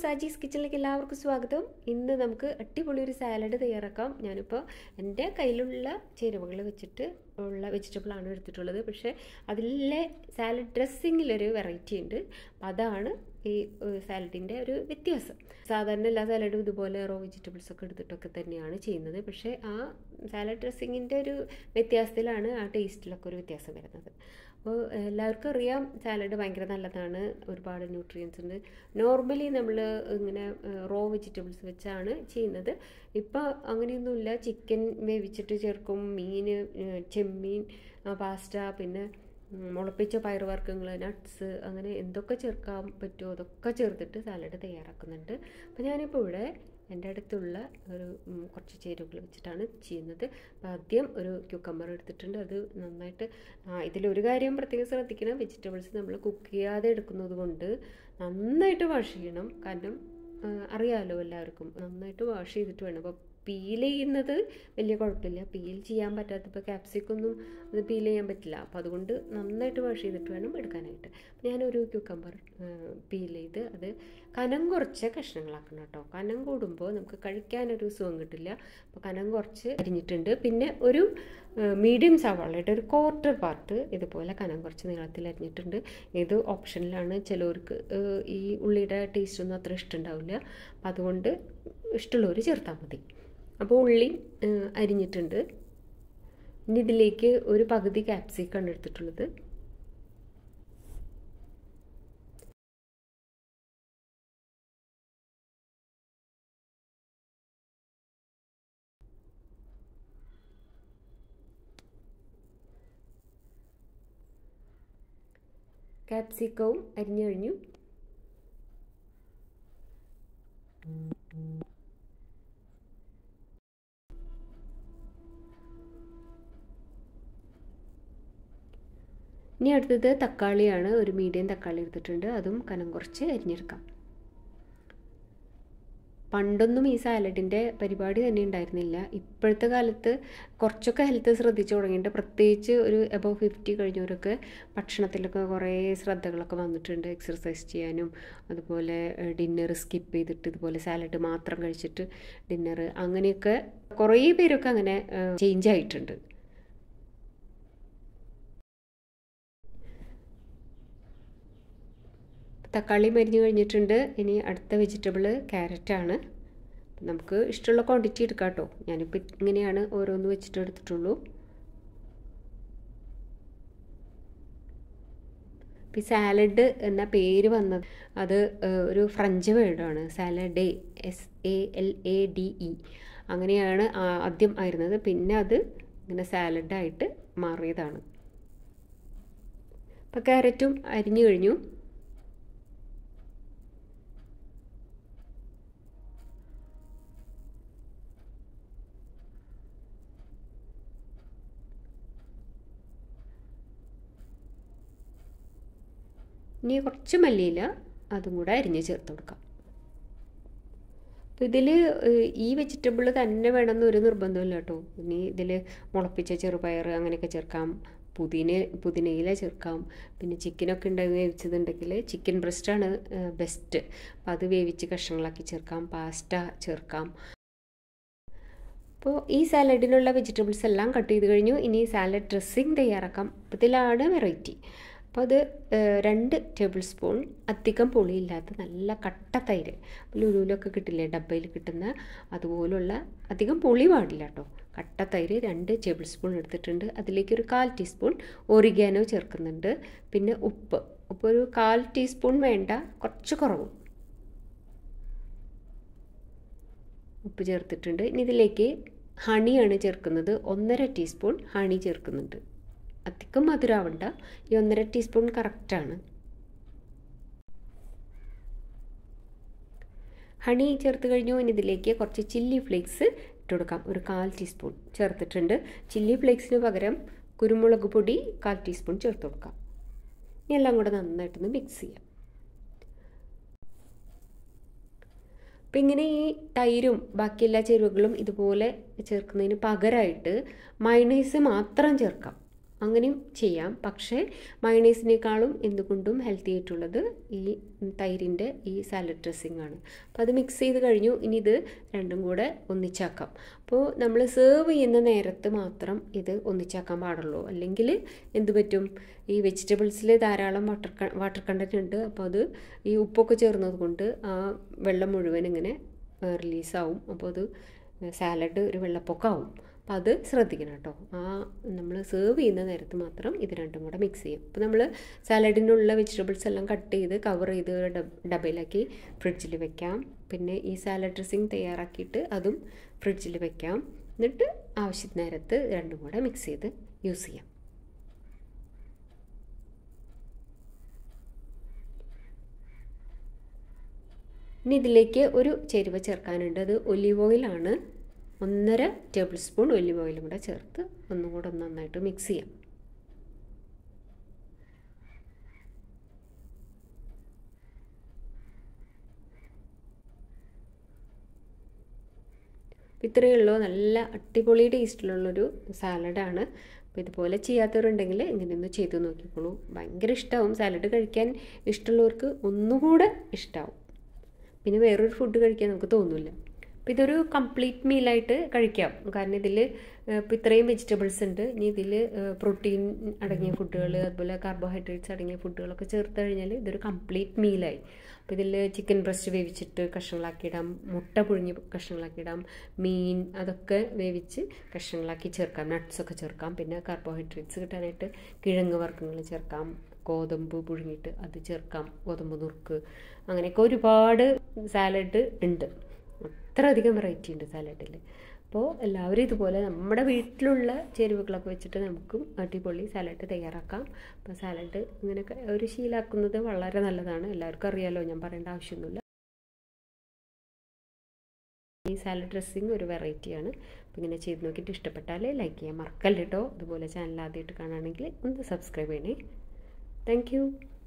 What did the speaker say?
സാജീസ് കിച്ചണിലേക്ക് എല്ലാവർക്കും സ്വാഗതം ഇന്ന് നമുക്ക് അടിപൊളി ഒരു സാലഡ് തയ്യാറാക്കാം ഞാനിപ്പോൾ എൻ്റെ കയ്യിലുള്ള ചേരുവകൾ വെച്ചിട്ട് ഉള്ള വെജിറ്റബിളാണ് എടുത്തിട്ടുള്ളത് പക്ഷേ അതിലെ സാലഡ് ഡ്രസ്സിങ്ങിലൊരു വെറൈറ്റി ഉണ്ട് അപ്പം അതാണ് ഈ സാലഡിൻ്റെ ഒരു വ്യത്യാസം സാധാരണ എല്ലാ സാലഡും ഇതുപോലെ റോ വെജിറ്റബിൾസ് ഒക്കെ എടുത്തിട്ടൊക്കെ തന്നെയാണ് ചെയ്യുന്നത് പക്ഷേ ആ സാലഡ് ഡ്രസ്സിങ്ങിൻ്റെ ഒരു വ്യത്യാസത്തിലാണ് ആ ടേസ്റ്റിലൊക്കെ ഒരു വ്യത്യാസം വരുന്നത് അപ്പോൾ എല്ലാവർക്കും അറിയാം സാലഡ് ഭയങ്കര നല്ലതാണ് ഒരുപാട് ന്യൂട്രിയൻസ് ഉണ്ട് നോർമലി നമ്മൾ ഇങ്ങനെ റോ വെജിറ്റബിൾസ് വെച്ചാണ് ചെയ്യുന്നത് ഇപ്പോൾ അങ്ങനെയൊന്നുമില്ല ചിക്കൻ വേവിച്ചിട്ട് ചേർക്കും മീൻ ചെമ്മീൻ പാസ്റ്റ പിന്നെ മുളപ്പിച്ച പയറുവർഗ്ഗങ്ങൾ നട്ട്സ് അങ്ങനെ എന്തൊക്കെ ചേർക്കാൻ പറ്റുമോ അതൊക്കെ ചേർത്തിട്ട് സാലഡ് തയ്യാറാക്കുന്നുണ്ട് അപ്പോൾ ഞാനിപ്പോൾ ഇവിടെ എൻ്റെ അടുത്തുള്ള ഒരു കുറച്ച് ചേരുവകൾ വെച്ചിട്ടാണ് ചെയ്യുന്നത് അപ്പോൾ ആദ്യം ഒരു ക്യൂക്കമ്പർ എടുത്തിട്ടുണ്ട് അത് നന്നായിട്ട് ഇതിലൊരു കാര്യം പ്രത്യേകം ശ്രദ്ധിക്കണം വെജിറ്റബിൾസ് നമ്മൾ കുക്ക് ചെയ്യാതെ എടുക്കുന്നത് കൊണ്ട് നന്നായിട്ട് വാഷ് ചെയ്യണം കാരണം അറിയാമല്ലോ എല്ലാവർക്കും നന്നായിട്ട് വാഷ് ചെയ്തിട്ട് വേണം അപ്പോൾ പീൽ ചെയ്യുന്നത് വലിയ കുഴപ്പമില്ല പീൽ ചെയ്യാൻ പറ്റാത്തപ്പോൾ ക്യാപ്സിക്കൊന്നും അത് പീൽ ചെയ്യാൻ പറ്റില്ല അപ്പോൾ അതുകൊണ്ട് നന്നായിട്ട് വാഷ് ചെയ്തിട്ട് വേണം എടുക്കാനായിട്ട് ഞാനൊരു ക്യൂക്കമ്പർ പീൽ ചെയ്ത് അത് കനം കുറച്ച് കഷ്ണങ്ങളാക്കണം കേട്ടോ കനം കൂടുമ്പോൾ നമുക്ക് കഴിക്കാനൊരു സുഖം കിട്ടില്ല അപ്പോൾ കനം കുറച്ച് അരിഞ്ഞിട്ടുണ്ട് പിന്നെ ഒരു മീഡിയം സവാളയുടെ ഒരു ക്വാർട്ടർ പാർട്ട് ഇതുപോലെ കനം കുറച്ച് നീളത്തിൽ അരിഞ്ഞിട്ടുണ്ട് ഇത് ഓപ്ഷനിലാണ് ചിലവർക്ക് ഈ ഉള്ളിയുടെ ടേസ്റ്റ് ഒന്നും അത്ര ഇഷ്ടമുണ്ടാവില്ല അപ്പം അതുകൊണ്ട് ഇഷ്ടമുള്ളവർ ചേർത്താൽ മതി അപ്പോൾ ഉള്ളി അരിഞ്ഞിട്ടുണ്ട് ഇനി ഇതിലേക്ക് ഒരു പകുതി ക്യാപ്സിക്കാണ് എടുത്തിട്ടുള്ളത് ക്യാപ്സിക്കവും അരിഞ്ഞു കഴിഞ്ഞു ഇനി അടുത്തത് തക്കാളിയാണ് ഒരു മീഡിയം തക്കാളി എടുത്തിട്ടുണ്ട് അതും കനം കുറച്ച് അരിഞ്ഞെടുക്കാം പണ്ടൊന്നും ഈ സാലഡിൻ്റെ പരിപാടി തന്നെ ഉണ്ടായിരുന്നില്ല ഇപ്പോഴത്തെ കാലത്ത് കുറച്ചൊക്കെ ഹെൽത്ത് ശ്രദ്ധിച്ചു തുടങ്ങിയിട്ട് പ്രത്യേകിച്ച് ഒരു എബവ് ഫിഫ്റ്റി കഴിഞ്ഞവരൊക്കെ ഭക്ഷണത്തിലൊക്കെ കുറേ ശ്രദ്ധകളൊക്കെ വന്നിട്ടുണ്ട് എക്സർസൈസ് ചെയ്യാനും അതുപോലെ ഡിന്നർ സ്കിപ്പ് ചെയ്തിട്ട് ഇതുപോലെ സാലഡ് മാത്രം കഴിച്ചിട്ട് ഡിന്നർ അങ്ങനെയൊക്കെ കുറേ പേരൊക്കെ അങ്ങനെ ചേഞ്ച് ആയിട്ടുണ്ട് തക്കാളി മരിഞ്ഞു കഴിഞ്ഞിട്ടുണ്ട് ഇനി അടുത്ത വെജിറ്റബിൾ ക്യാരറ്റാണ് നമുക്ക് ഇഷ്ടമുള്ള ക്വാണ്ടിറ്റി എടുക്കാം കേട്ടോ ഞാനിപ്പോൾ ഇങ്ങനെയാണ് ഓരോന്ന് വെച്ചിട്ട് എടുത്തിട്ടുള്ളൂ ഇപ്പോൾ സാലഡ് എന്ന പേര് വന്നത് അത് ഒരു ഫ്രഞ്ച് വേർഡാണ് സാലഡേ S A L A D E അങ്ങനെയാണ് ആദ്യം ആയിരുന്നത് പിന്നെ അത് ഇങ്ങനെ സാലഡായിട്ട് മാറിയതാണ് ഇപ്പോൾ ക്യാരറ്റും അരിഞ്ഞു കഴിഞ്ഞു ഇനി കുറച്ച് മല്ലിയില അതും കൂടെ അരിഞ്ഞ് ചേർത്ത് കൊടുക്കാം അപ്പോൾ ഇതിൽ ഈ വെജിറ്റബിൾ തന്നെ വേണമെന്ന് ഒരു നിർബന്ധമില്ല കേട്ടോ ഇനി ഇതിൽ മുളപ്പിച്ച ചെറുപയർ അങ്ങനെയൊക്കെ ചേർക്കാം പുതിന പുതിനയില ചേർക്കാം പിന്നെ ചിക്കനൊക്കെ ഉണ്ടായി വേവിച്ചതുണ്ടെങ്കിൽ ചിക്കൻ ബ്രസ്റ്റാണ് ബെസ്റ്റ് അപ്പോൾ അത് വേവിച്ച് കഷ്ണങ്ങളാക്കി ചേർക്കാം പാസ്റ്റ ചേർക്കാം അപ്പോൾ ഈ സാലഡിനുള്ള വെജിറ്റബിൾസ് എല്ലാം കട്ട് ചെയ്ത് കഴിഞ്ഞു ഇനി സാലഡ് ഡ്രസ്സിങ് തയ്യാറാക്കാം അപ്പോൾ ഇതിലാണ് വെറൈറ്റി അപ്പോൾ അത് രണ്ട് ടേബിൾ സ്പൂൺ അധികം പുളിയില്ലാത്ത നല്ല കട്ട തൈര് ലുലുവിലൊക്കെ കിട്ടില്ലേ ഡബ്ബയിൽ കിട്ടുന്ന അതുപോലുള്ള അധികം പുളി പാടില്ല കേട്ടോ കട്ട തൈര് രണ്ട് ടേബിൾ സ്പൂൺ എടുത്തിട്ടുണ്ട് അതിലേക്ക് ഒരു കാൽ ടീസ്പൂൺ ഒറിഗാനോ ചേർക്കുന്നുണ്ട് പിന്നെ ഉപ്പ് ഉപ്പ് ഒരു കാൽ ടീസ്പൂൺ വേണ്ട കുറച്ച് കുറവും ഉപ്പ് ചേർത്തിട്ടുണ്ട് ഇനി ഇതിലേക്ക് ഹണിയാണ് ചേർക്കുന്നത് ഒന്നര ടീസ്പൂൺ ഹണി ചേർക്കുന്നുണ്ട് അധികം മധുരമാവണ്ട ഈ ഒന്നര ടീസ്പൂൺ കറക്റ്റാണ് ഹണി ചേർത്ത് കഴിഞ്ഞു ഇനി ഇതിലേക്ക് കുറച്ച് ചില്ലി ഫ്ലേക്സ് ഇട്ട് കൊടുക്കാം ഒരു കാൽ ടീസ്പൂൺ ചേർത്തിട്ടുണ്ട് ചില്ലി ഫ്ലേക്സിന് പകരം കുരുമുളക് പൊടി കാൽ ടീസ്പൂൺ ചേർത്ത് കൊടുക്കാം ഇനി എല്ലാം കൂടെ നന്നായിട്ടൊന്ന് മിക്സ് ചെയ്യാം അപ്പം ഇങ്ങനെ ഈ തൈരും ബാക്കി എല്ലാ ചേരുവകളും ഇതുപോലെ ചേർക്കുന്നതിന് പകരമായിട്ട് മയണൈസ് മാത്രം ചേർക്കാം അങ്ങനെയും ചെയ്യാം പക്ഷേ മയണൈസിനേക്കാളും എന്തുകൊണ്ടും ഹെൽത്തി ആയിട്ടുള്ളത് ഈ തൈരിൻ്റെ ഈ സാലഡ് ഡ്രസ്സിങ് ആണ് അപ്പോൾ അത് മിക്സ് ചെയ്ത് കഴിഞ്ഞു ഇനി ഇത് രണ്ടും കൂടെ ഒന്നിച്ചാക്കാം അപ്പോൾ നമ്മൾ സെർവ് ചെയ്യുന്ന നേരത്ത് മാത്രം ഇത് ഒന്നിച്ചാക്കാൻ പാടുള്ളൂ അല്ലെങ്കിൽ എന്ത് പറ്റും ഈ വെജിറ്റബിൾസിൽ ധാരാളം വാട്ടർ വാട്ടർ കണ്ടൻറ്റ് ഉണ്ട് അപ്പോൾ അത് ഈ ഉപ്പൊക്കെ ചേർന്നത് കൊണ്ട് ആ വെള്ളം മുഴുവൻ ഇങ്ങനെ റിലീസാവും അപ്പോൾ അത് സാലഡ് ഒരു വെള്ളപ്പൊക്കമാവും അപ്പോൾ അത് ശ്രദ്ധിക്കണം കേട്ടോ ആ നമ്മൾ സെർവ് ചെയ്യുന്ന നേരത്ത് മാത്രം ഇത് രണ്ടും കൂടെ മിക്സ് ചെയ്യും അപ്പോൾ നമ്മൾ സാലഡിനുള്ള വെജിറ്റബിൾസ് എല്ലാം കട്ട് ചെയ്ത് കവർ ചെയ്ത് ഡബയിലാക്കി ഫ്രിഡ്ജിൽ വെക്കാം പിന്നെ ഈ സാലഡ് ഡ്രസ്സിങ് തയ്യാറാക്കിയിട്ട് അതും ഫ്രിഡ്ജിൽ വെക്കാം എന്നിട്ട് ആവശ്യ നേരത്ത് രണ്ടും കൂടെ മിക്സ് ചെയ്ത് യൂസ് ചെയ്യാം ഇനി ഇതിലേക്ക് ഒരു ചേരുവ ചേർക്കാനുണ്ട് അത് ഒലിവ് ഓയിലാണ് ഒന്നര ടേബിൾ സ്പൂൺ ഒലിവ് ഓയിലും കൂടെ ചേർത്ത് ഒന്നും കൂടെ ഒന്ന് നന്നായിട്ട് മിക്സ് ചെയ്യാം ഇത്രയേ ഉള്ളൂ നല്ല അടിപൊളി ടേസ്റ്റിലുള്ളൊരു സാലഡാണ് അപ്പോൾ ഇതുപോലെ ചെയ്യാത്തവരുണ്ടെങ്കിൽ ഇങ്ങനെയൊന്ന് ചെയ്ത് നോക്കിക്കോളൂ ഭയങ്കര ഇഷ്ടമാവും സാലഡ് കഴിക്കാൻ ഇഷ്ടമുള്ളവർക്ക് ഒന്നുകൂടെ ഇഷ്ടമാവും പിന്നെ വേറൊരു ഫുഡ് കഴിക്കാൻ നമുക്ക് തോന്നില്ല അപ്പോൾ ഇതൊരു കംപ്ലീറ്റ് മീലായിട്ട് കഴിക്കാം കാരണം ഇതിൽ ഇപ്പോൾ ഇത്രയും വെജിറ്റബിൾസ് ഉണ്ട് ഇനി ഇതിൽ പ്രോട്ടീൻ അടങ്ങിയ ഫുഡുകൾ അതുപോലെ കാർബോഹൈഡ്രേറ്റ്സ് അടങ്ങിയ ഫുഡുകളൊക്കെ ചേർത്ത് കഴിഞ്ഞാൽ ഇതൊരു കംപ്ലീറ്റ് മീലായി അപ്പോൾ ഇതിൽ ചിക്കൻ ബ്രസ്റ്റ് വേവിച്ചിട്ട് കഷ്ണങ്ങളാക്കിയിടാം മുട്ട പുഴുങ്ങി കഷ്ണങ്ങളാക്കിയിടാം മീൻ അതൊക്കെ വേവിച്ച് കഷ്ണങ്ങളാക്കി ചേർക്കാം നട്ട്സൊക്കെ ചേർക്കാം പിന്നെ കാർബോഹൈഡ്രേറ്റ്സ് കിട്ടാനായിട്ട് കിഴങ്ങ് വർഗ്ഗങ്ങൾ ചേർക്കാം ഗോതമ്പ് പുഴുങ്ങിയിട്ട് അത് ചേർക്കാം ഗോതമ്പ് നുറുക്ക് അങ്ങനെയൊക്കെ ഒരുപാട് സാലഡ് ഉണ്ട് അത്ര അധികം വെറൈറ്റി ഉണ്ട് സാലഡിൽ അപ്പോൾ എല്ലാവരും ഇതുപോലെ നമ്മുടെ വീട്ടിലുള്ള ചേരുവകളൊക്കെ വെച്ചിട്ട് നമുക്കും അടിപൊളി സാലഡ് തയ്യാറാക്കാം അപ്പോൾ സാലഡ് ഇങ്ങനെ ഒരു ശീലാക്കുന്നത് വളരെ നല്ലതാണ് എല്ലാവർക്കും അറിയാലോ ഞാൻ പറയേണ്ട ആവശ്യമൊന്നുമില്ല ഈ സാലഡ് ഡ്രസ്സിങ് ഒരു വെറൈറ്റിയാണ് അപ്പോൾ ഇങ്ങനെ ചെയ്ത് നോക്കിയിട്ട് ഇഷ്ടപ്പെട്ടാൽ ലൈക്ക് ചെയ്യാൻ മറക്കല്ല കേട്ടോ അതുപോലെ ചാനൽ ആദ്യമായിട്ട് കാണുകയാണെങ്കിൽ ഒന്ന് സബ്സ്ക്രൈബ് ചെയ്യണേ താങ്ക്